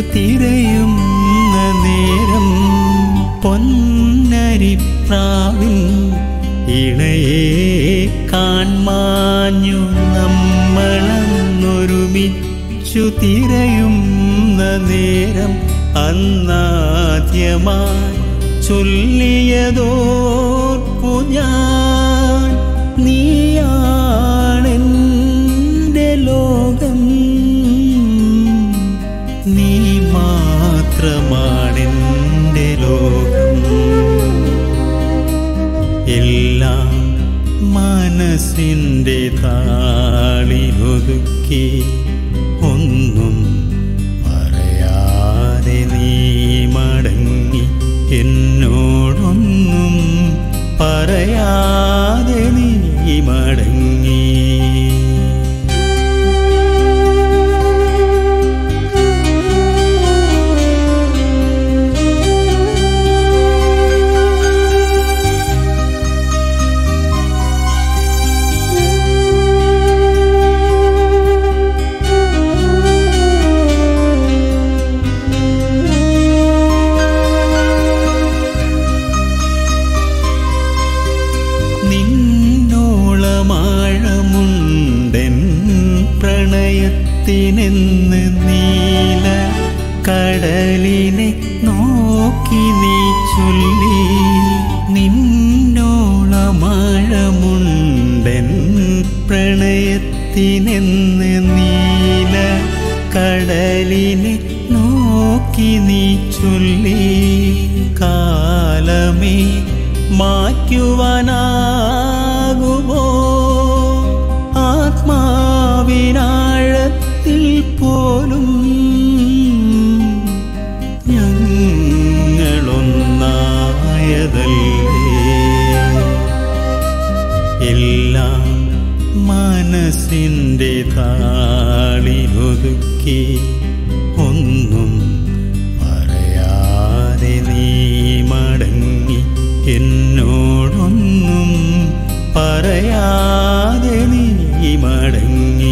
തിരയുന്ന നേരം പൊന്നരിപ്രാവിൻ ഇണയെ കാൺമാഞ്ഞു നമ്മളൊരുമിച്ചു തിരയുന്ന നേരം അന്നാദ്യമായി ചൊല്ലിയതോർപ്പു ഞാൻ നീയാണെൻ്റെ ലോകം നീ മാത്രമാണെൻ്റെ ലോകം എല്ലാം മനസ്സിൻ്റെ താളിലൊതുക്കി ഒന്നും പറയാതെ നീ മടങ്ങി എന്നോടൊന്നും പറയാതെ നീ മടങ്ങി നിന്നോളമാഴമുണ്ടൻ പ്രണയത്തിനെന്ന് നീല കടലിനെ നോക്കി നീ ചൊല്ലി നിന്നോളമാഴമുണ്ടൻ പ്രണയത്തിനെന്ന് നീല കടലിനെ നോക്കി നീ ചൊല്ലി കാലമേ മാറ്റുവാനാകുമോ ആത്മാവിനാഴത്തിൽ പോലും ഞങ്ങളൊന്നായതല്ലേ എല്ലാം മനസ്സിൻ്റെ താളിലൊതുക്കി ഒന്നും പറയാതെ നീ മടങ്ങി എന്നോടൊന്നും പറയാതെ നീ മടങ്ങി